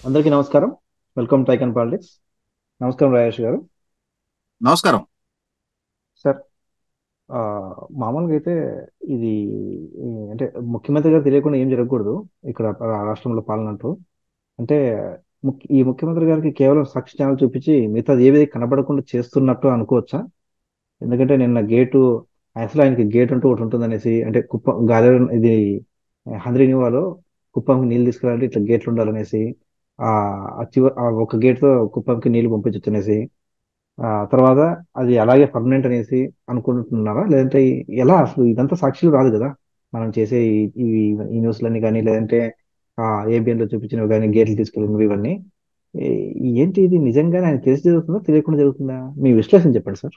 అందరికీ నమస్కారం welcome to icon politics నమస్కారం రాజేష్ గారు నమస్కారం సార్ ఆ, మామూలుగా అయితే ఇది ఈ, అంటే ముఖ్యమంత్రి గారు తెలియకుండా ఏం జరగకూడదు ఇక్కడ రా- రాష్ట్రంలో పాలన అంటూ అంటే ముఖ్య- ఈ ముఖ్యమంత్రి గారికి కేవలం సాక్షి ఛానల్ చూపించి మిగతాది ఏవి కనబడకుండా చేస్తున్నట్టు అనుకోవచ్చా ఎందుకంటే నిన్న గేటు అసలు ఆయనకి గేట్ అంటూ ఒకటి ఉంటుంది అనేసి అంటే కుప్పం గాలి ఇది హంద్రీనివాలో కుప్పంకి నీళ్ళు తీసుకురావాలంటే ఇట్లా గేట్లు ఉండాలనేసి ఆ ఆ చివ ఆ ఒక గేట్ తో కుప్పంకి నీళ్లు పంపించచ్చు అనేసి ఆ తర్వాత అది అలాగే పర్మనెంట్ అనేసి అనుకుంటున్నారా లేదంటే ఎలా అసలు ఇదంతా సాక్షులు రాదు కదా మనం చేసే ఈ ఈ- ఈ న్యూస్లన్నీ కానీ లేదంటే ఆ ABN లో చూపించినవి కానీ గేట్లు తీసుకెళ్ళినవి ఇవన్నీ ఏ- ఏంటి ఇది నిజంగానే ఆయన తెలిసి జరుగుతుందా తెలియకుండా జరుగుతుందా మీ విశ్లేషణ చెప్పండి సార్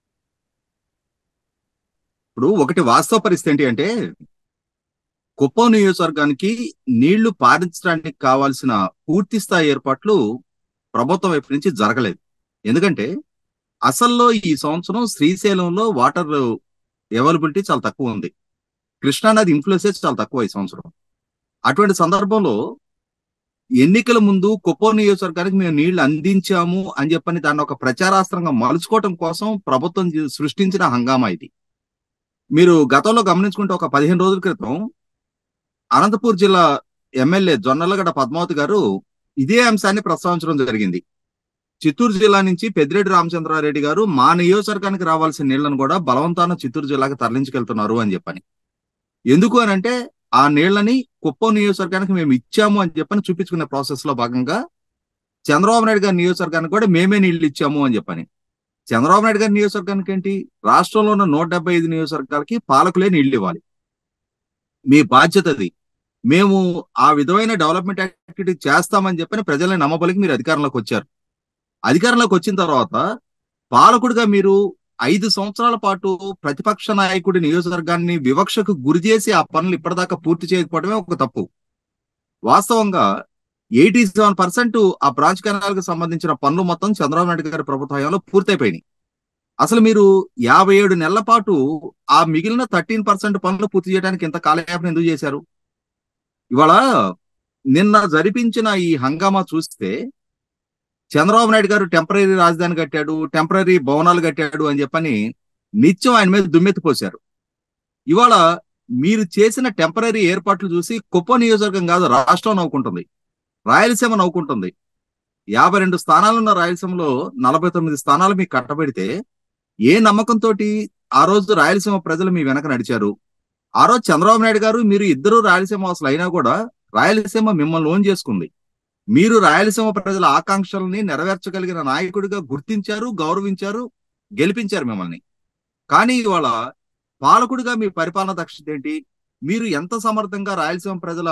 ఇప్పుడు ఒకటి వాస్తవ పరిస్థితి ఏంటి అంటే కుప్పం నియోజకవర్గానికి నీళ్లు పారించడానికి కావాల్సిన పూర్తి స్థాయి ఏర్పాట్లు ప్రభుత్వం వైపు నుంచి జరగలేదు ఎందుకంటే అసల్లో ఈ సంవత్సరం శ్రీశైలంలో వాటర్ అవైలబిలిటీ చాలా తక్కువ ఉంది కృష్ణానది ఇన్ఫ్లుయెన్సెస్ చాలా తక్కువ ఈ సంవత్సరం అటువంటి సందర్భంలో ఎన్నికల ముందు కుప్పం నియోజకవర్గానికి మేము నీళ్లు అందించాము అని చెప్పని దాన్ని ఒక ప్రచారాస్త్రంగా మలుచుకోవటం కోసం ప్రభుత్వం జీ- సృష్టించిన హంగామా ఇది మీరు గతంలో గమనించుకుంటే ఒక పదిహేను రోజుల క్రితం అనంతపూర్ జిల్లా ఎమ్మెల్యే జొన్నలగడ్డ పద్మావతి గారు ఇదే అంశాన్ని ప్రస్తావించడం జరిగింది చిత్తూరు జిల్లా నుంచి పెద్దిరెడ్డి రామచంద్రారెడ్డి గారు మా నియోజకవర్గానికి రావాల్సిన నీళ్లను కూడా బలవంతాన చిత్తూరు జిల్లాకి తరలించుకెళ్తున్నారు అని చెప్పని ఎందుకు అని అంటే ఆ నీళ్లని కుప్పం నియోజకవర్గానికి మేము ఇచ్చాము అని చెప్పని చూపించుకునే ప్రాసెస్ లో భాగంగా చంద్రబాబు నాయుడు గారి నియోజకవర్గానికి కూడా మేమే నీళ్లు ఇచ్చాము అని చెప్పని చంద్రబాబు నాయుడు గారి నియోజకవర్గానికి ఏంటి రాష్ట్రంలో ఉన్న నూట డెబ్బై ఐదు నియోజకవర్గాలకి పాలకులే నీళ్లు ఇవ్వాలి మీ బాధ్యత అది మేము ఆ విధమైన డెవలప్మెంట్ యాక్టివిటీ చేస్తామని చెప్పని ప్రజల్ని నమ్మబలికి మీరు అధికారంలోకి వచ్చారు అధికారంలోకి వచ్చిన తర్వాత పాలకుడిగా మీరు ఐదు సంవత్సరాల పాటు ప్రతిపక్ష నాయకుడి నియోజకవర్గాన్ని వివక్షకు గురి చేసి ఆ పనులు ఇప్పటిదాకా పూర్తి చేయకపోవడమే ఒక తప్పు వాస్తవంగా ఎయిటీ సెవెన్ పర్సెంట్ ఆ బ్రాంచ్ కెనాల్ కి సంబంధించిన పనులు మొత్తం చంద్రబాబు నాయుడు గారి ప్రభుత్వ హయాంలో పూర్తయిపోయినాయి అసలు మీరు యాభై ఏడు నెలల పాటు ఆ మిగిలిన థర్టీన్ పర్సెంట్ పనులు పూర్తి చేయడానికి ఇంత కాలయాపన ఎందుకు చేశారు ఇవాళ నిన్న జరిపించిన ఈ హంగామా చూస్తే చంద్రబాబు నాయుడు గారు టెంపరీ రాజధాని కట్టాడు టెంపరీ భవనాలు కట్టాడు అని చెప్పని నిత్యం ఆయన మీద దుమ్మెత్తిపోశారు ఇవాళ మీరు చేసిన టెంపరీ ఏర్పాట్లు చూసి కుప్ప నియోజకవర్గం కాదు రాష్ట్రం నవ్వుకుంటుంది రాయలసీమ నవ్వుకుంటుంది యాభై రెండు స్థానాలున్న రాయలసీమలో నలభై తొమ్మిది స్థానాలు మీకు కట్టబెడితే ఏ నమ్మకంతో ఆ రోజు రాయలసీమ ప్రజలు మీ వెనక నడిచారు ఆ రోజు చంద్రబాబు నాయుడు గారు మీరు ఇద్దరు రాయలసీమ అసలు అయినా కూడా రాయలసీమ మిమ్మల్ని లోన్ చేసుకుంది మీరు రాయలసీమ ప్రజల ఆకాంక్షల్ని నెరవేర్చగలిగిన నాయకుడిగా గుర్తించారు గౌరవించారు గెలిపించారు మిమ్మల్ని కానీ ఇవాళ పాలకుడిగా మీ పరిపాలన దక్షత ఏంటి మీరు ఎంత సమర్థంగా రాయలసీమ ప్రజల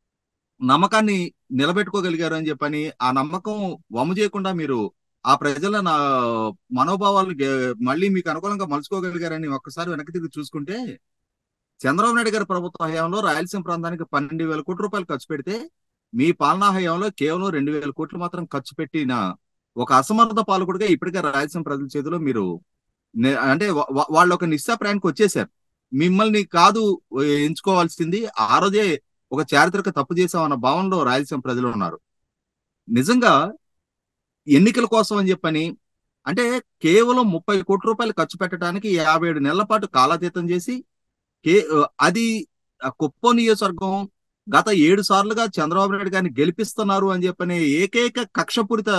నమ్మకాన్ని నిలబెట్టుకోగలిగారు అని చెప్పని ఆ నమ్మకం వమ్ము చేయకుండా మీరు ఆ ప్రజల నా మనోభావాలు గె- మళ్ళీ మీకు అనుకూలంగా మలుచుకోగలిగారని ఒక్కసారి వెనక్కి తిరిగి చూసుకుంటే చంద్రబాబు నాయుడు గారి ప్రభుత్వ హయాంలో రాయలసీమ ప్రాంతానికి పన్నెండు వేల కోట్ల రూపాయలు ఖర్చు పెడితే మీ పాలనా హయాంలో కేవలం రెండు వేల కోట్లు మాత్రం ఖర్చు పెట్టిన ఒక అసమర్థ పాలకుడిగా ఇప్పటికే రాయలసీమ ప్రజల చేతిలో మీరు నే- అంటే వా- వా- వాళ్ళు ఒక నిశ్చాప్రాయానికి వచ్చేసారు మిమ్మల్ని కాదు ఎంచుకోవాల్సింది ఆ రోజే ఒక చారిత్రక తప్పు చేశామన్న భావనలో రాయలసీమ ప్రజలు ఉన్నారు నిజంగా ఎన్నికల కోసం అని చెప్పని అంటే కేవలం ముప్పై కోట్ల రూపాయలు ఖర్చు పెట్టడానికి యాభై ఏడు నెలల పాటు కాలాతీతం చేసి కే అది ఆ కుప్పం నియోజకవర్గం గత ఏడు సార్లుగా చంద్రబాబు నాయుడు గారిని గెలిపిస్తున్నారు అని చెప్పని ఏకైక కక్షపూరిత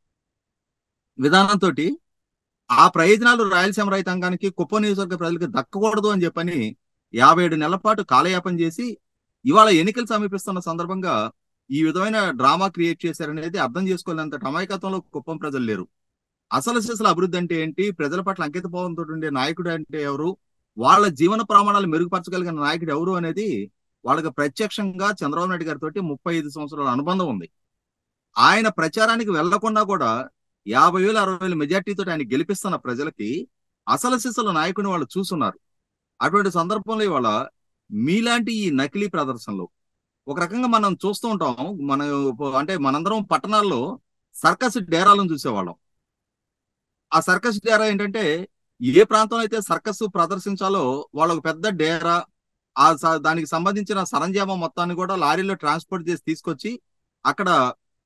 విధానంతో ఆ ప్రయోజనాలు రాయలసీమ రైతాంగానికి కుప్పం నియోజకవర్గ ప్రజలకు దక్కకూడదు అని చెప్పని యాభై ఏడు నెలల పాటు కాలయాపన చేసి ఇవాళ ఎన్నికలు సమీపిస్తున్న సందర్భంగా ఈ విధమైన డ్రామా క్రియేట్ చేశారనేది అర్థం చేసుకోలేనంత అమాయకత్వంలో కుప్పం ప్రజలు లేరు అసలు సిసలు అభివృద్ధి అంటే ఏంటి ప్రజల పట్ల అంకిత భావంతో ఉండే నాయకుడు అంటే ఎవరు వాళ్ళ జీవన ప్రమాణాలు మెరుగుపరచగలిగిన నాయకుడు ఎవరు అనేది వాళ్ళకి ప్రత్యక్షంగా చంద్రబాబు నాయుడు గారితో ముప్పై ఐదు సంవత్సరాల అనుబంధం ఉంది ఆయన ప్రచారానికి వెళ్లకుండా కూడా యాభై వేలు అరవై వేల మెజార్టీతో ఆయన గెలిపిస్తున్న ప్రజలకి అసలు సిసలు నాయకుని వాళ్ళు చూస్తున్నారు అటువంటి సందర్భంలో ఇవాళ మీలాంటి ఈ నకిలీ ప్రదర్శనలు ఒక రకంగా మనం చూస్తూ ఉంటాం మన అంటే మనందరం పట్టణాల్లో సర్కస్ డేరాలను చూసేవాళ్ళం ఆ సర్కస్ డేరా ఏంటంటే ఏ ప్రాంతంలో అయితే సర్కస్ ప్రదర్శించాలో వాళ్ళకు పెద్ద డేరా ఆ స- దానికి సంబంధించిన సరంజామా మొత్తాన్ని కూడా లారీలో ట్రాన్స్పోర్ట్ చేసి తీసుకొచ్చి అక్కడ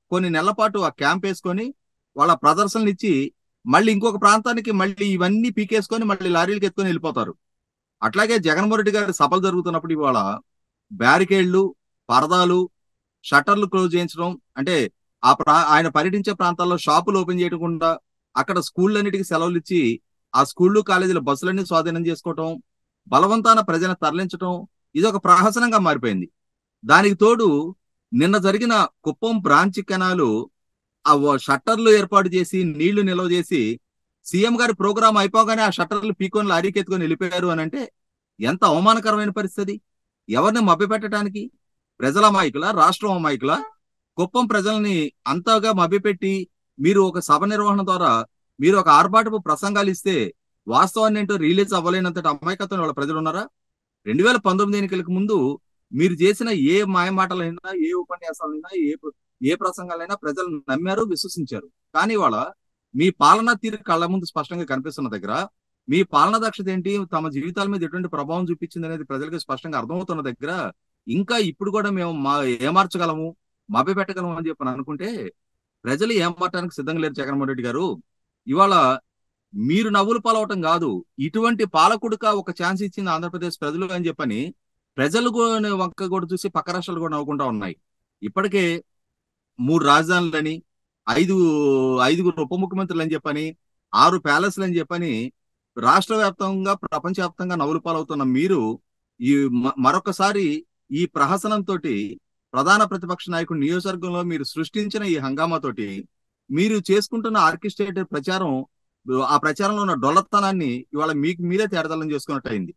కొన్ని నెలల పాటు ఆ క్యాంప్ వేసుకొని వాళ్ళ ప్రదర్శనలు ఇచ్చి మళ్ళీ ఇంకొక ప్రాంతానికి మళ్ళీ ఇవన్నీ పీకేసుకొని మళ్ళీ లారీలకు ఎత్తుకొని వెళ్ళిపోతారు అట్లాగే జగన్మోహన్ రెడ్డి గారి సభలు జరుగుతున్నప్పుడు ఇవాళ బ్యారికేడ్లు పరదాలు షట్టర్లు క్లోజ్ చేయించడం అంటే ఆ ప్రా ఆయన పర్యటించే ప్రాంతాల్లో షాపులు ఓపెన్ చేయకుండా అక్కడ స్కూళ్ళన్నిటికీ సెలవులు ఇచ్చి ఆ స్కూళ్ళు కాలేజీల బస్సులన్నీ స్వాధీనం చేసుకోవటం బలవంతాన ప్రజలను తరలించటం ఇది ఒక ప్రహసనంగా మారిపోయింది దానికి తోడు నిన్న జరిగిన కుప్పం బ్రాంచ్ కెనాలు ఆ వ- షట్టర్లు ఏర్పాటు చేసి నీళ్లు నిల్వ చేసి సీఎం గారి ప్రోగ్రాం అయిపోగానే ఆ షట్టర్లు పీకొని లారీకి ఎత్తుకొని వెళ్ళిపోయారు అని అంటే ఎంత అవమానకరమైన పరిస్థితి ఎవరిని మభ్యపెట్టడానికి ప్రజల అమాయకుల రాష్ట్రం అమాయకుల కుప్పం ప్రజల్ని అంతగా మభ్యపెట్టి మీరు ఒక సభ నిర్వహణ ద్వారా మీరు ఒక ఆర్భాటపు ప్రసంగాలు ఇస్తే వాస్తవాన్ని ఏంటో రిలీజ్ అవ్వలేనంతటి అమాయకత్వం వాళ్ళ ప్రజలు ఉన్నారా రెండు వేల పంతొమ్మిది ఎన్నికలకు ముందు మీరు చేసిన ఏ మాయమాటలైనా ఏ ఉపన్యాసాలైనా ఏ ప్ర- ఏ ప్రసంగాలైనా ప్రజలు నమ్మారు విశ్వసించారు కానీ వాళ్ళ మీ పాలనా తీరు కళ్ళ ముందు స్పష్టంగా కనిపిస్తున్న దగ్గర మీ పాలనా దక్షత ఏంటి తమ జీవితాల మీద ఎటువంటి ప్రభావం చూపించింది అనేది ప్రజలకు స్పష్టంగా అర్థమవుతున్న దగ్గర ఇంకా ఇప్పుడు కూడా మేము మా ఏమార్చగలము మభ్య పెట్టగలము అని చెప్పి అనుకుంటే ప్రజలు ఏమార్చడానికి సిద్ధంగా లేరు జగన్మోహన్ రెడ్డి గారు ఇవాళ మీరు నవ్వులు పాలవటం కాదు ఇటువంటి పాలకుడుక ఒక ఛాన్స్ ఇచ్చింది ఆంధ్రప్రదేశ్ ప్రజలు అని చెప్పని ప్రజలు కూడా వంక కూడా చూసి పక్క రాష్ట్రాలు కూడా నవ్వుకుంటా ఉన్నాయి ఇప్పటికే మూడు రాజధానులని ఐదు ఐదుగురు ఉప ముఖ్యమంత్రులు అని చెప్పని ఆరు ప్యాలెస్లు అని చెప్పని రాష్ట్ర వ్యాప్తంగా ప్రపంచవ్యాప్తంగా నవ్వులు పాలవుతున్న మీరు ఈ మ- మరొకసారి ఈ ప్రహసనంతో ప్రధాన ప్రతిపక్ష నాయకుడు నియోజకవర్గంలో మీరు సృష్టించిన ఈ హంగామాతోటి మీరు చేసుకుంటున్న ఆర్కెస్ట్రేటెడ్ ప్రచారం ఆ ప్రచారంలో ఉన్న డొల్లతనాన్ని ఇవాళ మీకు మీరే తేడదల్లం చేసుకున్నట్టు అయింది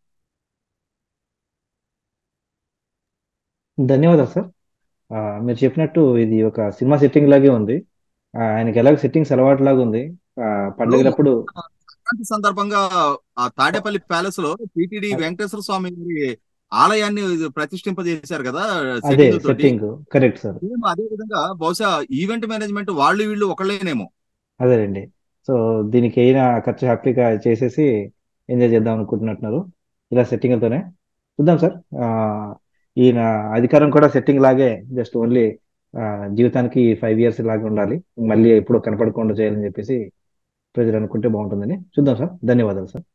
ధన్యవాదాలు సార్ ఆ, మీరు చెప్పినట్టు ఇది ఒక సినిమా సెట్టింగ్ లాగే ఉంది ఆ, ఆయనకి ఎలాగ సెట్టింగ్స్ అలవాటు లాగా ఉంది ఆ, పండుగలప్పుడు సంక్రాంతి సందర్భంగా ఆ తాడేపల్లి ప్యాలెస్ లో టిటిడి వెంకటేశ్వర స్వామి గారి ఆలయాన్ని ప్రతిష్ఠింపజేశారు కదా అదే setting తోటి సెట్టింగ్ కరెక్ట్ సార్ సేమ్ అదే విధంగా బహుశా ఈవెంట్ మేనేజ్మెంట్ వాళ్ళు వీళ్ళు ఒకళ్ళేనేమో అదేనండి సో దీనికి అయినా ఖర్చు హ్యాపీగా చేసేసి ఎంజాయ్ చేద్దాం అనుకుంటున్నట్టున్నారు ఇలా సెట్టింగ్లతోనే చూద్దాం సార్ ఆ, ఈయన అధికారం కూడా సెట్టింగ్ లాగే జస్ట్ ఓన్లీ జీవితానికి ఫైవ్ ఇయర్స్ లాగా ఉండాలి మళ్ళీ ఎప్పుడూ కనపడకుండా చేయాలని చెప్పేసి ప్రజలు అనుకుంటే బాగుంటుందని చూద్దాం సార్ ధన్యవాదాలు సార్